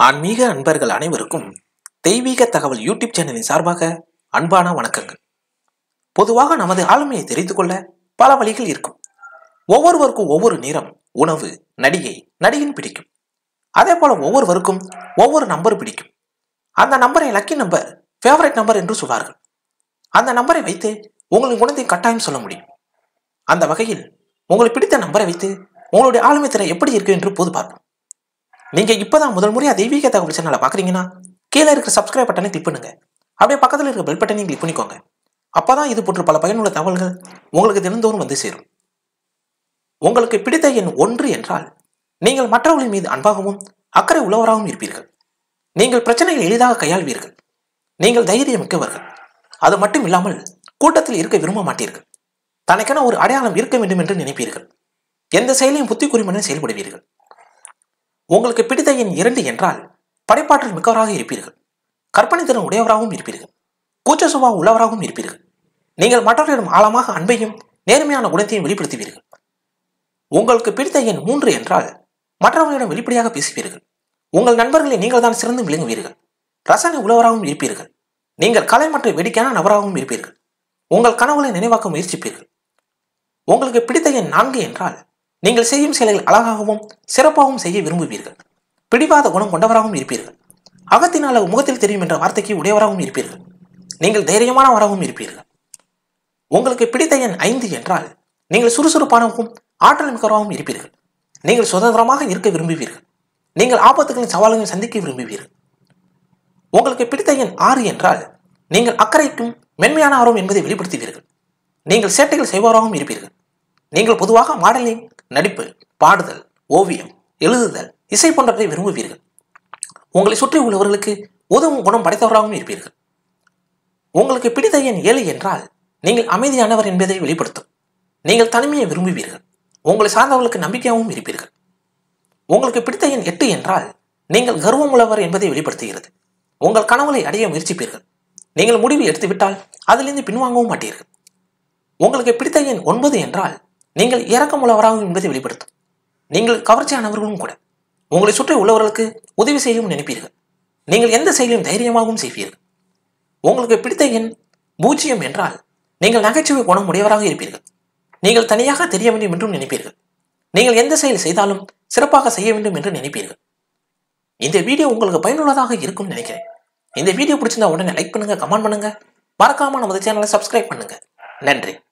ஆன்மீக அன்பர்கள் அனைவருக்கும் தெய்வீக தகவல் யூடியூப் சேனலின் சார்பாக அன்பான வணக்கங்கள் பொதுவாக நமது ஆளுமையை தெரிந்து கொள்ள பல வழிகள் இருக்கும் ஒவ்வொருவருக்கும் ஒவ்வொரு நிறம் உணவு நடிகை நடிகன் பிடிக்கும் அதே போல ஒவ்வொருவருக்கும் ஒவ்வொரு நம்பர் பிடிக்கும் அந்த நம்பரை லக்கி நம்பர் ஃபேவரட் நம்பர் என்று சொல்வார்கள் அந்த நம்பரை வைத்து உங்களின் குணத்தை கட்டாயம் சொல்ல முடியும் அந்த வகையில் உங்களுக்கு பிடித்த நம்பரை வைத்து உங்களுடைய ஆளுமை திறன் எப்படி இருக்கு என்று பொது பார்ப்போம் நீங்க இப்பதான் முதல் முறையா தெய்வீக தகவல் சேனலை பாக்குறீங்கன்னா கீழே இருக்கிற சப்ஸ்கிரைப் பட்டனை கிளிக் பண்ணுங்க அப்படியே பக்கத்தில் இருக்கிற பெல் பட்டனையும் கிளிக் பண்ணிக்கோங்க அப்பதான் இது போன்ற பல பயனுள்ள தகவல்கள் உங்களுக்கு தினந்தோறும் வந்து சேரும் உங்களுக்கு பிடித்த எண் ஒன்று என்றால் நீங்கள் மற்றவர்களின் மீது அன்பாகவும் அக்கறை உள்ளவராகவும் இருப்பீர்கள் நீங்கள் பிரச்சனைகளை எளிதாக கையாள்வீர்கள் நீங்கள் தைரியம் மிக்கவர்கள் அது மட்டும் இல்லாமல் கூட்டத்தில் இருக்க விரும்ப மாட்டீர்கள் தனக்கென ஒரு அடையாளம் இருக்க வேண்டும் என்று நினைப்பீர்கள் எந்த செயலையும் புத்தி குறிமன செயல்படுவீர்கள் உங்களுக்கு பிடித்த எண் இரண்டு என்றால் படைப்பாற்றல் மிக்கவராக இருப்பீர்கள் கற்பனை திறன் உடையவராகவும் இருப்பீர்கள் கூச்ச சுபாவம் உள்ளவராகவும் இருப்பீர்கள் நீங்கள் மற்றவர்களிடம் ஆழமாக அன்பையும் நேர்மையான குணத்தையும் வெளிப்படுத்துவீர்கள் உங்களுக்கு பிடித்த எண் மூன்று என்றால் மற்றவர்களிடம் வெளிப்படையாக பேசுவீர்கள் உங்கள் நண்பர்களை நீங்கள் தான் சிறந்து விளங்குவீர்கள் ரசனை உள்ளவராகவும் இருப்பீர்கள் நீங்கள் கலை மற்றும் வேடிக்கையான நபராகவும் இருப்பீர்கள் உங்கள் கனவுகளை நினைவாக்க முயற்சிப்பீர்கள் உங்களுக்கு பிடித்த எண் நான்கு என்றால் நீங்கள் செய்யும் செயல்கள் அழகாகவும் சிறப்பாகவும் செய்ய விரும்புவீர்கள் பிடிவாத குணம் கொண்டவராகவும் இருப்பீர்கள் அகத்தினால் முகத்தில் தெரியும் என்ற வார்த்தைக்கு உடையவராகவும் இருப்பீர்கள் நீங்கள் தைரியமானவராகவும் இருப்பீர்கள் உங்களுக்கு பிடித்த எண் ஐந்து என்றால் நீங்கள் சுறுசுறுப்பானவும் ஆற்றல் மிக்கவராகவும் இருப்பீர்கள் நீங்கள் சுதந்திரமாக இருக்க விரும்புவீர்கள் நீங்கள் ஆபத்துகளின் சவால்களை சந்திக்க விரும்புவீர்கள் உங்களுக்கு பிடித்த எண் ஆறு என்றால் நீங்கள் அக்கறைக்கும் மென்மையானவரும் என்பதை வெளிப்படுத்துவீர்கள் நீங்கள் சேட்டைகள் செய்பவராகவும் இருப்பீர்கள் நீங்கள் பொதுவாக மாடலிங் நடிப்பு பாடுதல் ஓவியம் எழுதுதல் இசை போன்றவற்றை விரும்புவீர்கள் உங்களை சுற்றி உள்ளவர்களுக்கு உதவும் குணம் படைத்தவராகவும் இருப்பீர்கள் உங்களுக்கு பிடித்த எண் ஏழு என்றால் நீங்கள் அமைதியானவர் என்பதை வெளிப்படுத்தும் நீங்கள் தனிமையை விரும்புவீர்கள் உங்களை சார்ந்தவர்களுக்கு நம்பிக்கையாகவும் இருப்பீர்கள் உங்களுக்கு பிடித்த எண் எட்டு என்றால் நீங்கள் கர்வம் உள்ளவர் என்பதை வெளிப்படுத்துகிறது உங்கள் கனவுகளை அடைய முயற்சிப்பீர்கள் நீங்கள் முடிவு எடுத்துவிட்டால் அதிலிருந்து பின்வாங்கவும் மாட்டீர்கள் உங்களுக்கு பிடித்த எண் ஒன்பது என்றால் நீங்கள் இரக்கமுள்ளவராகும் என்பதை வெளிப்படுத்தும் நீங்கள் கவர்ச்சியானவர்களும் கூட உங்களை சுற்றி உள்ளவர்களுக்கு உதவி செய்யவும் நினைப்பீர்கள் நீங்கள் எந்த செயலையும் தைரியமாகவும் செய்வீர்கள் உங்களுக்கு பிடித்த எண் பூஜ்ஜியம் என்றால் நீங்கள் நகைச்சுவை குணம் உடையவராக இருப்பீர்கள் நீங்கள் தனியாக தெரிய வேண்டும் என்றும் நினைப்பீர்கள் நீங்கள் எந்த செயல் செய்தாலும் சிறப்பாக செய்ய வேண்டும் என்று நினைப்பீர்கள் இந்த வீடியோ உங்களுக்கு பயனுள்ளதாக இருக்கும்னு நினைக்கிறேன் இந்த வீடியோ பிடிச்சிருந்தா உடனே லைக் பண்ணுங்க கமெண்ட் பண்ணுங்க மறக்காம நமது சேனலை சப்ஸ்கிரைப் பண்ணுங்க நன்றி